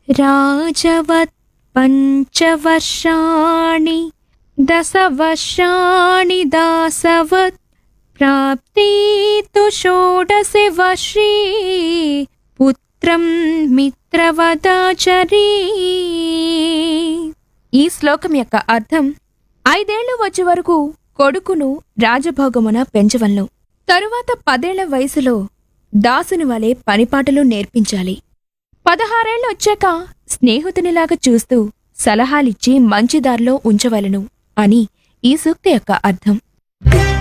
రాజవత్ పంచవర్షాణి దశవర్షాణి దాసవత్ ప్రాప్తి తు షోడశి వర్షీ పుత్రం మిత్రవదాచరీ ఈ శ్లోకం యొక్క అర్థం ఐదేళ్లు వచ్చే వరకు కొడుకును రాజభోగమున పెంచవలను తరువాత పదేళ్ల వయసులో దాసుని వలె పనిపాటలు నేర్పించాలి పదహారేళ్లు వచ్చాక స్నేహితునిలాగా చూస్తూ సలహాలిచ్చి మంచి దారిలో ఉంచవలను అని ఈ సూక్తి యొక్క అర్థం